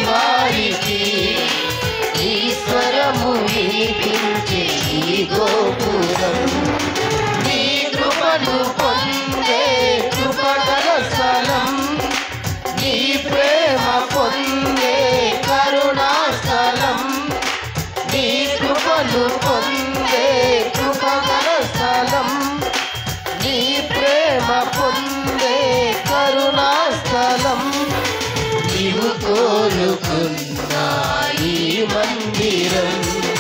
వారికి ఈశ్వరము వినిపించే ఈ గోపురం నీ కృపను పొందే కృపగల స్థలం నీ ప్రేమ పొందే కరుణా స్థలం నీ కృపను పొందే కృపగల స్థలం నీ ప్రేమ పొందే కరుణా స్థలం నీవు కోరుకున్న ఈ మందిరం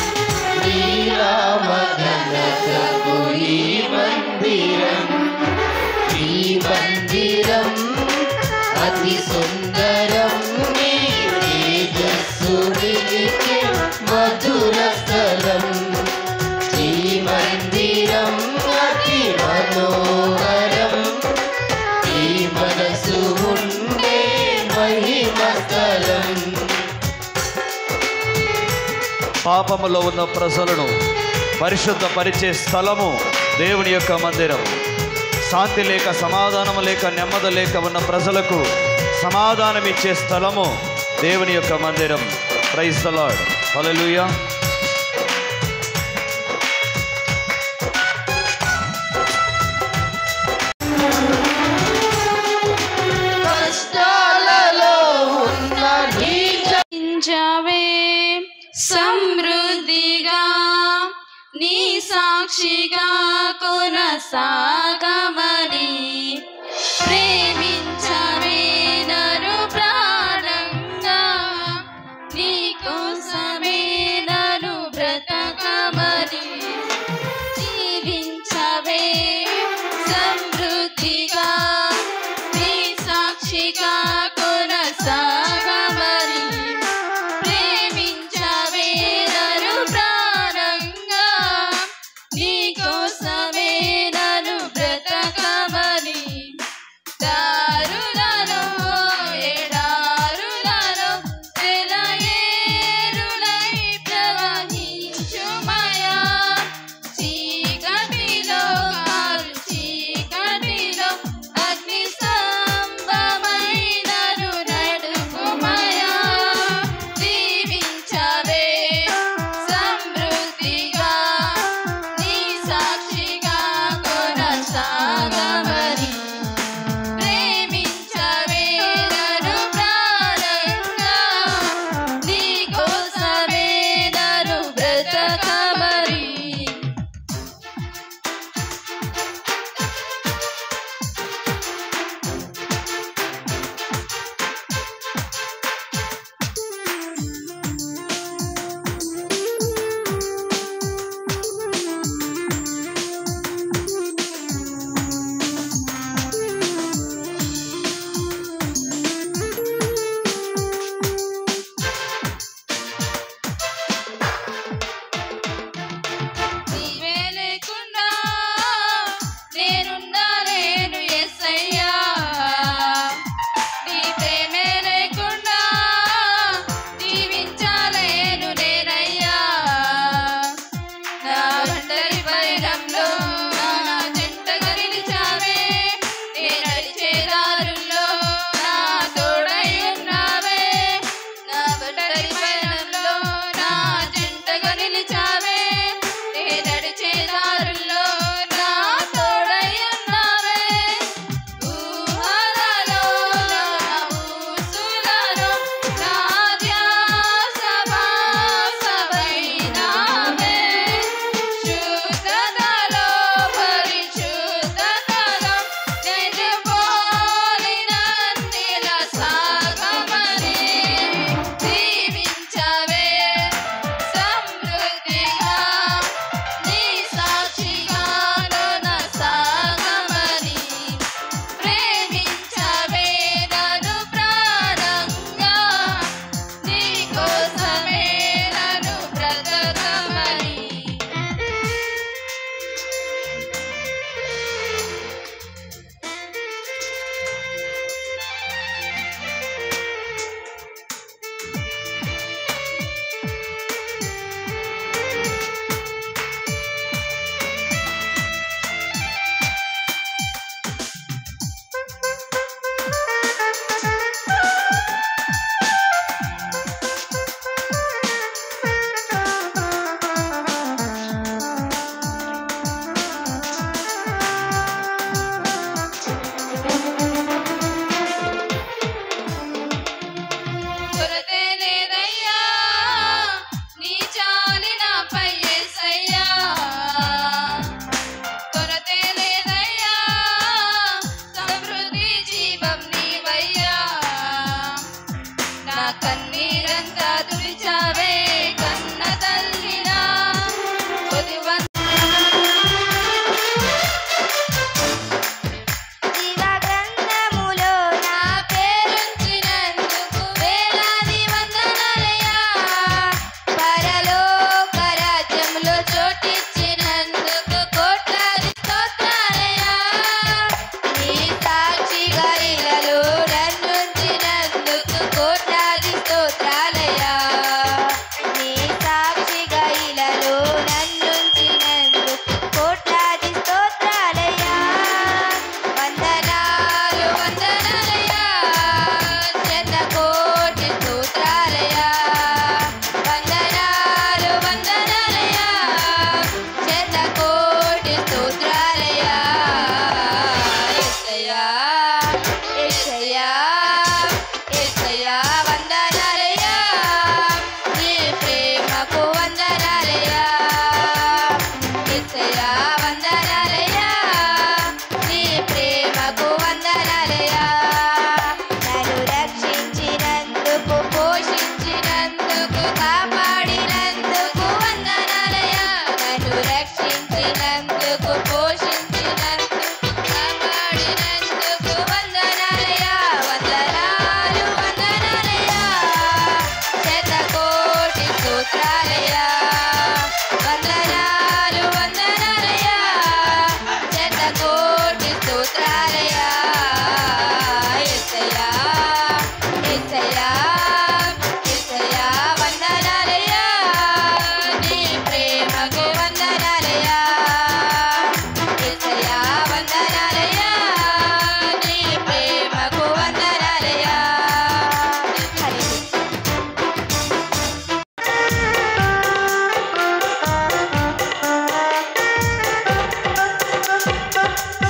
నీరామఘనతకు ఈ మందిరం ఈ మందిరం అతి సుందరం నీ తేజస్సు నిలిచే మధుర స్థలం ఈ మందిరం అతి మనోహరం ఈ మనసు ఉండే మహిమ స్థలం పాపములో ఉన్న ప్రజలను పరిశుద్ధపరిచే స్థలము దేవుని యొక్క మందిరం శాంతి లేక సమాధానము లేక నెమ్మది లేక ఉన్న ప్రజలకు సమాధానం ఇచ్చే స్థలము దేవుని యొక్క మందిరం ప్రైజ్ ద లార్డ్ హల్లెలూయా కష్టాలలో ఉన్న నీ చించవే సమృద్ధిగా నీ సాక్షిగా కొనసాగమని ప్రేమించవే నరు ప్రాణంగా నీ కోసమే నరు బ్రతకమని జీవించవే సమృద్ధిగా నీ సాక్షిగా కొనసాగమని ప్రేమించవే నరు ప్రాణంగా నీ కోసమే నన్ను బ్రతక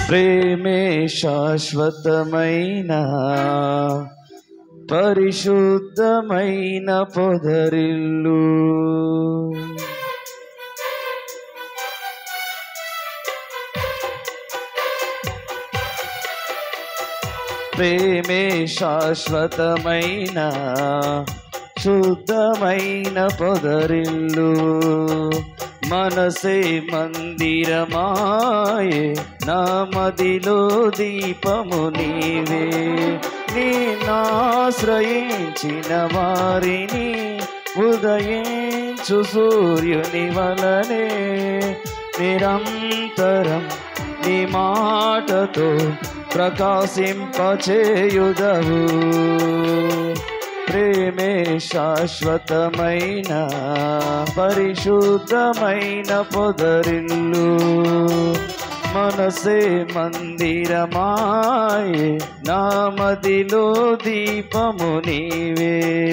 ప్రేమే శాశ్వతమైన పరిశుద్ధమైన పొదరిల్లు ప్రేమే శాశ్వతమైన శుద్ధమైన పొదరిల్లు మనసే మందిరమాయే నా మదిలో దీపము నీవే నేనాశ్రయించిన వారిని ఉదయించు సూర్యుని వలనే నిరంతరం నీ మాటతో ప్రకాశింపచేయుదవు ప్రేమే శాశ్వతమైన పరిశుద్ధమైన పొదరిల్లు మనసే మందిరమాయే నా మదిలో దీపము నీవే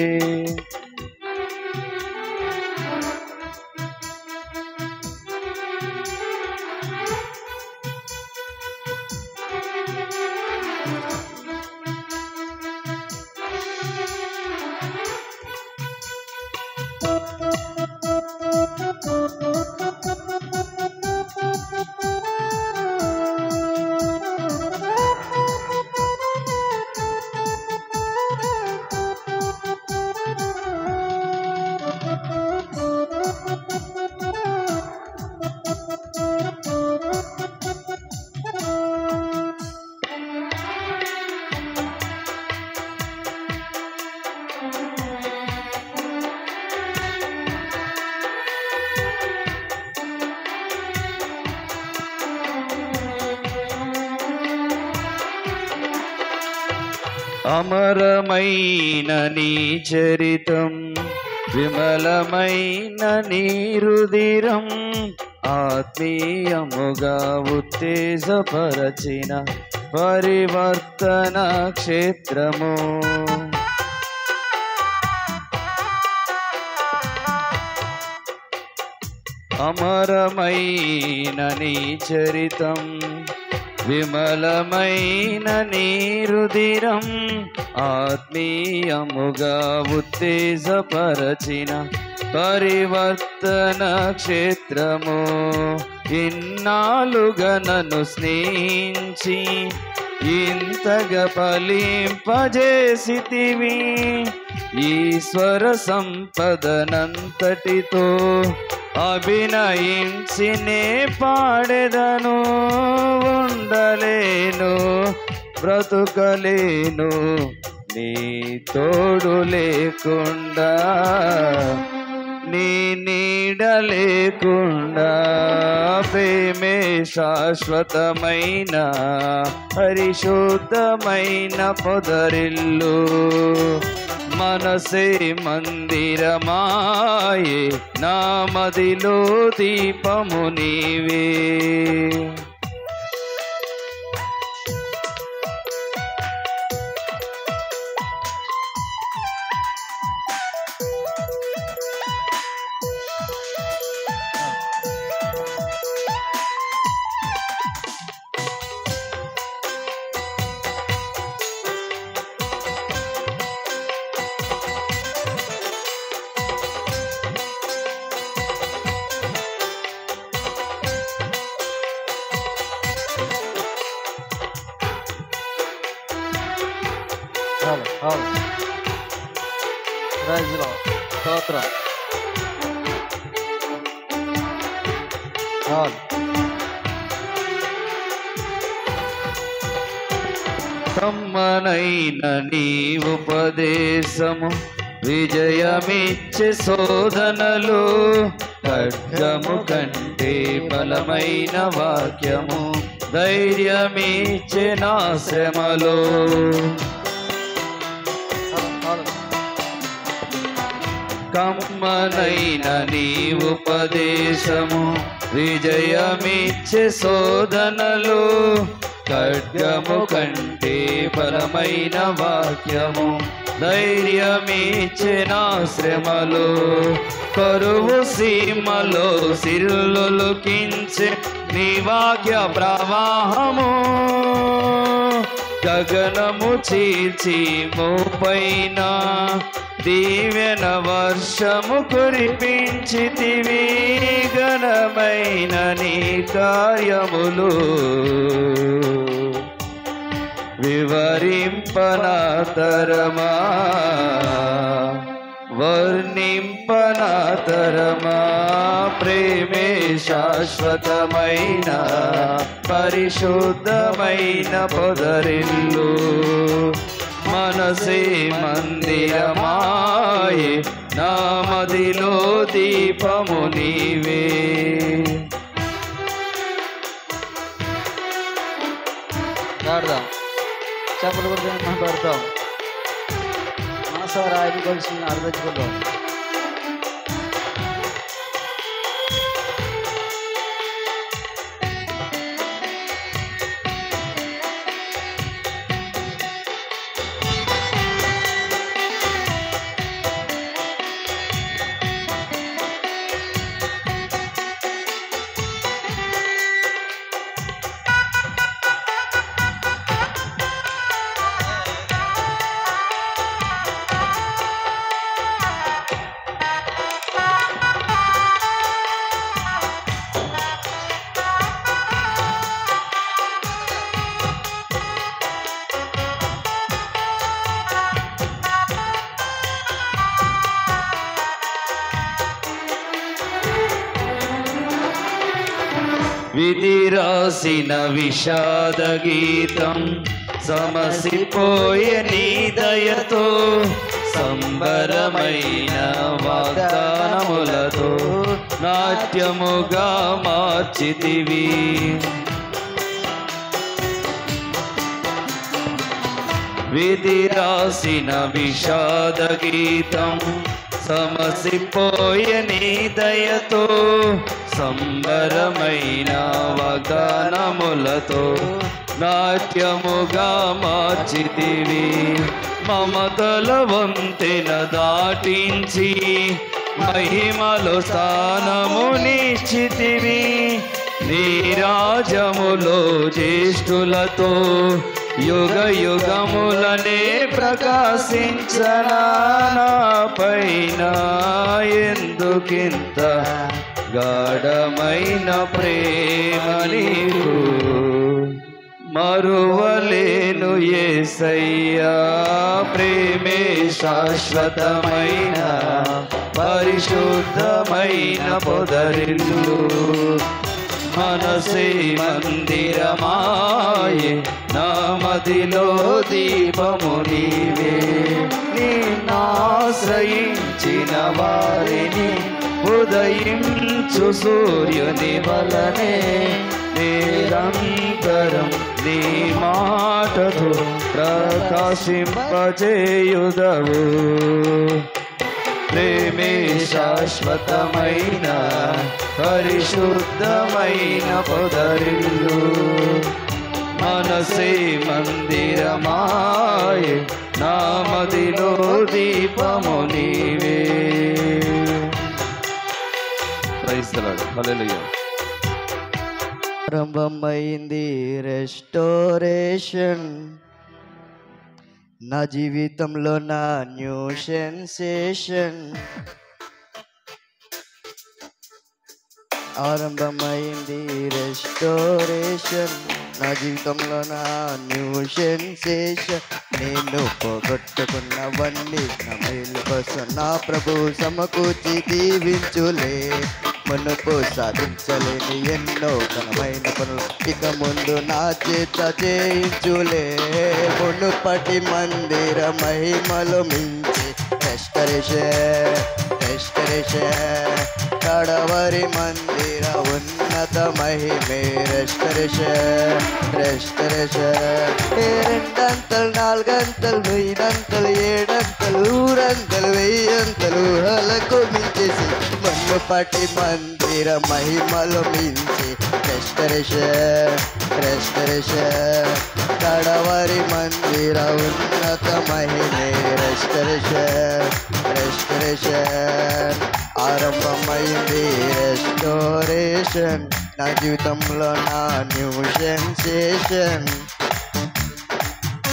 అమరమైన నీ చరితం విమలమైన నీ రుదిరం ఆత్మీయముగా ఉత్తేజపరచిన పరివర్తన క్షేత్రము అమరమైన నీ చరితం విమలమైన నీ రుదిరం ఆత్మీయముగా ఉత్తేజపరచిన పరివర్తన క్షేత్రము ఇన్నాళ్ళుగా నన్ను స్నేహించి ఇంతగా ఫలింపజేసితివి ఈశ్వర సంపదనంతటితో అభినయించినే పాడెదను ఉండలేను బ్రతుకలేను నీ తోడు లేకుండా నీ నీడ లేకుండా ప్రేమే శాశ్వతమైన పరిశుద్ధమైన పొదరిల్లు మనసే మందిరమాయే నా మదిలో దీపము నీవే చాలు చాలు రైజులో స్తోత్రం చాలు కమ్మనైన నీ ఉపదేశము విజయమిచ్చే శోధనలు ఖడ్గము కంటే బలమైన వాక్యము ధైర్యమిచ్చే నా శ్రమలో చాలు చాలు కమ్మనైన నీ ఉపదేశము విజయమిచ్చే శోధనలు ఖడ్గము కంటే బలమైన వాక్యము ధైర్యమిచ్చే నా శ్రమలు కరువు సీమలో సిల్లులు కించే నీ వాక్య ప్రవాహము గగనము చీల్చి మోపైన దీవెన వర్షము కురిపించితివి ఘనమైన నీ కార్యములు వివరింపనాతరమా వర్ణింపనాతరమా ప్రేమే శాశ్వతమైన పరిశుద్ధమైన పొదరిల్లు మనసే మందిరమాయే నామదిలో దీపము నీవే ఆడదాం చేపలు కూడా మాట్లాడతాం మనసారా ఆయన కలిసి అర్థించుకుందాం విధి రాసిన విషాద గీతం సమసిపోయే నీ దయతో సంబరమైన వాగ్దానములతో నాట్యముగా మార్చితివి విధి రాసిన విషాద గీతం సమసిపోయే నీ దయతో సంబరమైన వాగ్దానములతో నాట్యముగా మార్చితివి మమతల వంతెన దాటించి మహిమలో స్థానము నిశ్చితివి నీ రాజములో జ్యేష్ఠులతో యుగ యుగములనే ప్రకాశించనా పైన ఎందుకింత గాఢమైన ప్రేమ నీకు మరువలేను ఏసయ్యా ప్రేమే శాశ్వతమైన పరిశుద్ధమైన పొదరిల్లు మనసే మందిరమాయే నామదిలో దీపము నీవే నిన్నాశ్రయించిన వారిని ఉదయించు సూర్యుని వలనే నిరంతరం నీ మాటతో ప్రకాశింపజేయుదవు ప్రేమే శాశ్వతమైన పరిశుద్ధమైన పొదరిల్లు మనసే మందిరమాయే నామదిలో దీపము నీవే క్రైస్తలాడు హల్లెలూయా ప్రారంభమైంది రెస్టోరేషన్ నా జీవితంలో నా న్యూ సెన్సేషన్ ఆరంభమైంది రెస్టోరేషన్ నా జీవితంలో నా న్యూ సెన్సేషన్ నేను పోగొట్టుకున్నవన్నీ నా మేలు కోసం నా ప్రభు సమకూర్చి దీవించులే మునుపు సాధించలేని ఎన్నో ఘనమైన పనులు ఇక ముందు నా చేత చేయించులే మునుపటి మందిర మహిమలు మించి రెస్టరేషన్ రెస్టరేషన్ కడవరి మందిర ఉన్నత మహిమే రెస్టరేషన్ రెస్టరేషన్ రెండంతలు నాలుగంతలు వెయ్యినంతలు ఏడంతలు ఊరంతలు వెయ్యంతలు ఊహలకు మించేసి మన్నుపటి మందిర మహిమలు మించి రెస్టరేషన్ రెస్టరేషన్ కడవరి మందిర ఉన్నత మహిమే రెస్టరేషన్ రెస్టరేషన్ ఆరంభమైంది రెస్టోరేషన్ నా జీవితంలో నా న్యూ సెన్సేషన్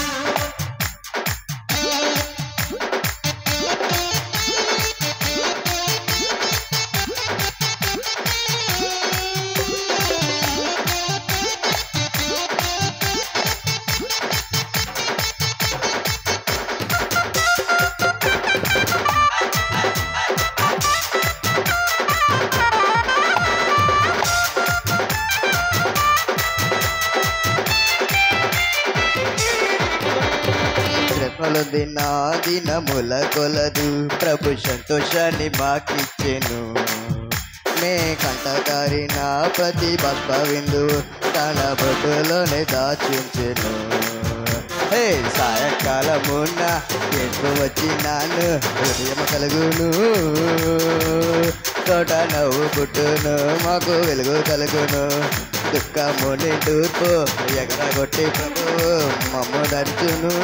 కొలది నా దినముల కొలదు ప్రభు సంతోషాన్ని మాకిచ్చెను మే కంటకారిన ప్రతి బాష్ప విందు తన బొడ్డులోనే దాచుంచెను హే సాయంకాలమున్న ఎటు వచ్చినాను హృదయం కలుగును తోట నవ్వు పుట్టును మాకు వెలుగు కలుగును దుఃఖము నిండుపు ఎగరగొట్టి ప్రభు మమ్ము నడుచును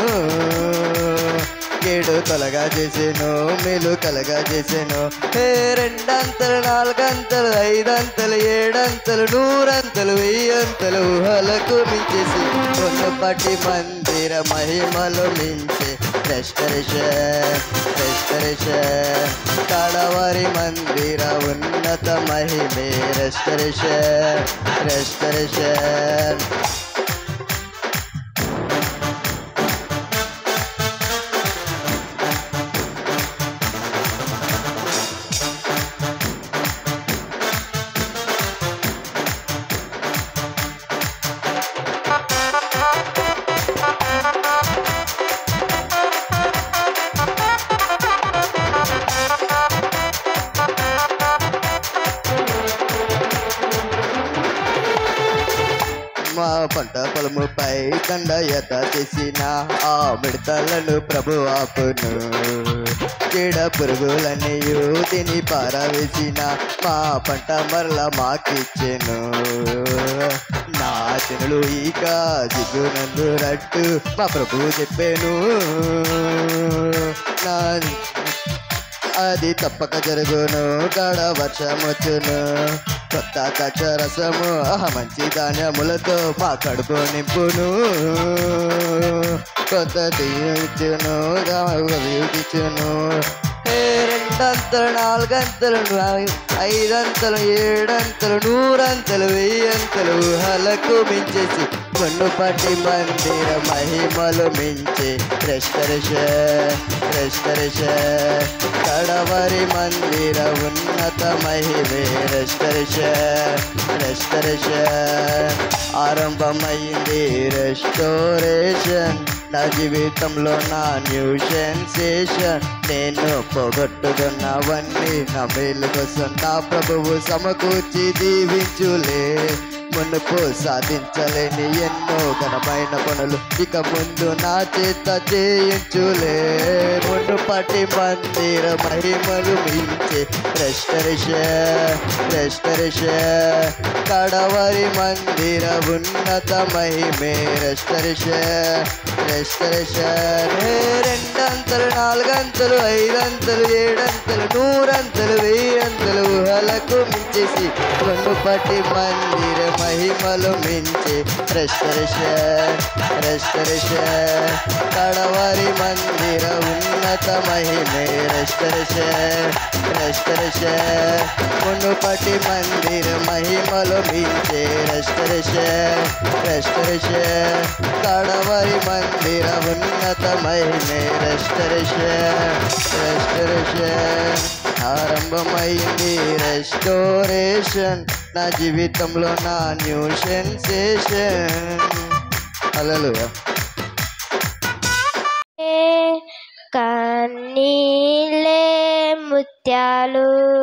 ఏడు తొలగా చేసాను మేలు కలగా చేసాను హే రెండంతలు నాలుగంతలు ఐదంతలు ఏడంతలు నూరంతలు వెయ్యంతలు ఊహలకు మించేసి ఉన్నప్పటి మందిర మహిమలు మించి రెస్టరేషన్ రెస్టరేషన్ కడవరి మందిర ఉన్నత మహిమే రెస్టరేషన్ రెస్టరేషన్ మా పంట పొలముపై దండయత చేసిన ఆ మిడతలను ప్రభు ఆపును చీడ పురుగులన్నీయు తిని పారవేసిన మా పంట మరల మాకిచ్చెను నా చెనులు ఈక సిగ్గునందు రట్టు మా ప్రభు చెప్పాను నా అది తప్పక జరుగును గాఢ వర్షం వచ్చును కొత్త కచ్చ రసము ఆహ మంచి ధాన్యములతో మా కడుపు నింపును కొత్త తీయుచును ఇచ్చును రెండంతలు నాలుగంతలు నా- ఐదంతలు ఏడంతలు నూరంతలు వెయ్యంతలు ఊహలకు మించేసి కొన్నుపాటి మందిర మహిమలు మించి రెస్టరేష రెస్టరేష కడవరి మందిర ఉన్నత మహిమే రెస్టరేష రెస్టరేష ఆరంభమైంది రెస్టోరేషన్ నా జీవితంలో నా న్యూ సెన్సేషన్ నేను పోగొట్టుకున్నవన్నీ నా మేలు కోసం నా ప్రభువు సమకూర్చి దీవించులే మునుపు సాధించలేని ఎన్నో ఘనమైన పనులు ఇక ముందు నా చేత చేయించులే మునుపటి మందిర మహిమలు మించే రెస్టరేష రెస్టరేష కడవరి మందిర ఉన్నత మహిమే రెస్టరేష రెస్టరేష రెండంతలు నాలుగంతలు ఐదంతలు ఏడంతలు నూరంతలు వెయ్యంతలు ఊహలకు మించేసి రెండు పట్టి మందిర మహిమలు మించి రెస్టరేషన్ రెస్టరేషన్ కడవరి మందిర ఉన్నత మహిమే రెస్టరేషన్ రెస్టరేషన్ మునుపటి మందిర మహిమలు మించే రెస్టరేషన్ రెస్టరేషన్ కడవరి మందిర ఉన్నత మహిమే రెస్టరేషన్ రెస్టరేషన్ ఆరంభమైంది రెస్టోరేషన్ నా జీవితంలో నా న్యూ సెన్సేషన్ హల్లెలూయా కన్నీలే ముత్యాలు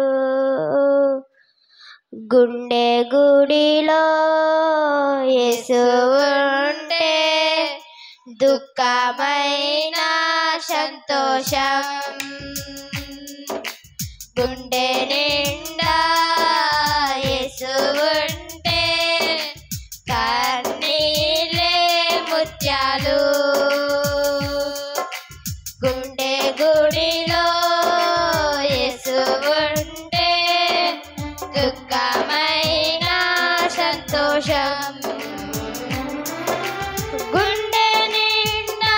గుండె గుడిలో యేసు ఉంటే దుఃఖమైన సంతోషం గుండె నిండా యేసు ఉంటే కన్నీలే ముత్యాలు గుండె గుడిలో యేసు ఉంటే దుఃఖమైన సంతోషం గుండె నిండా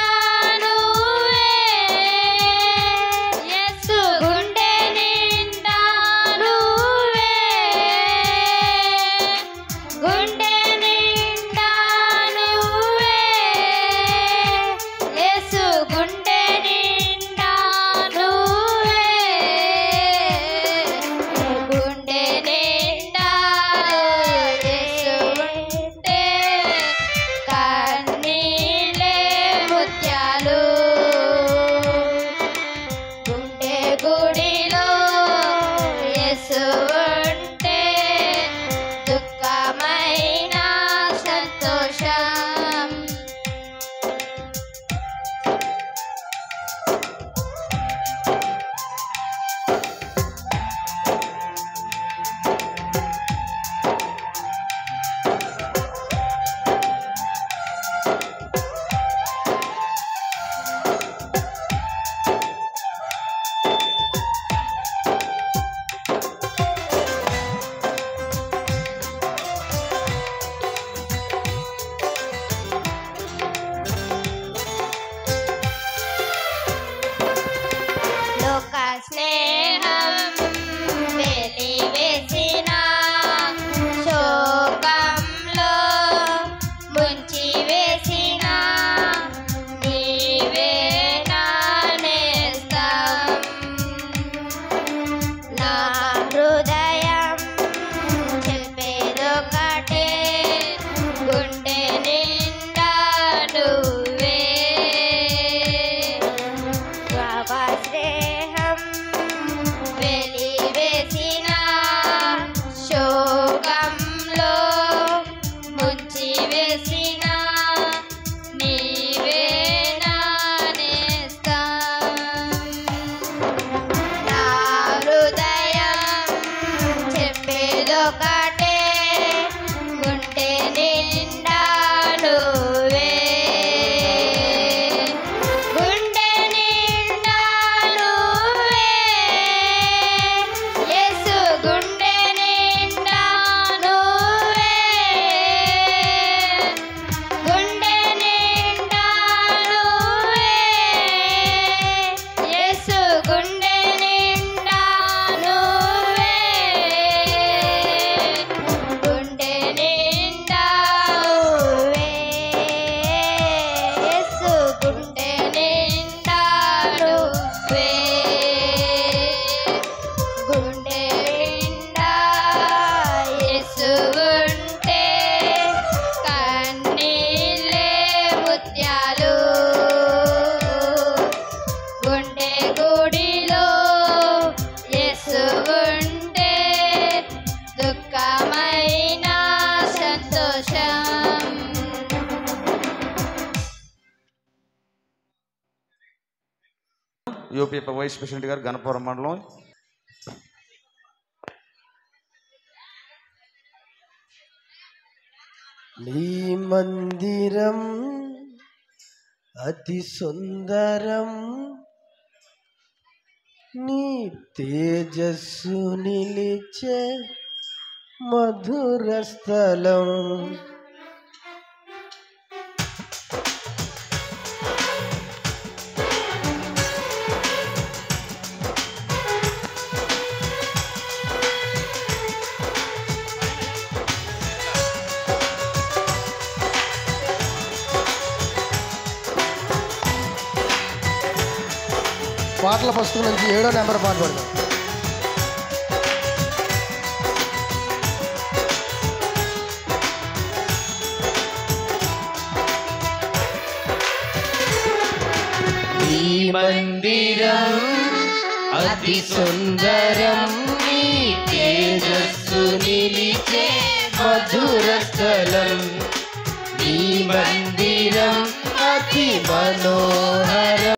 నువ్వే యేసు గుండె నిండా యూపీ వైస్ ప్రెసిడెంట్ గారు గణపురం మండలం నీ మందిరం అతి సుందరం నీ తేజస్సు నిలిచే మధుర స్థలం పాటల పుస్తకం నుంచి ఏడో నెంబర్ పాట పడదాం ఈ మందిరం అతి సుందరం నీ తేజస్సు నిలిచే మధుర స్థలం ఈ మందిరం అతి మనోహరం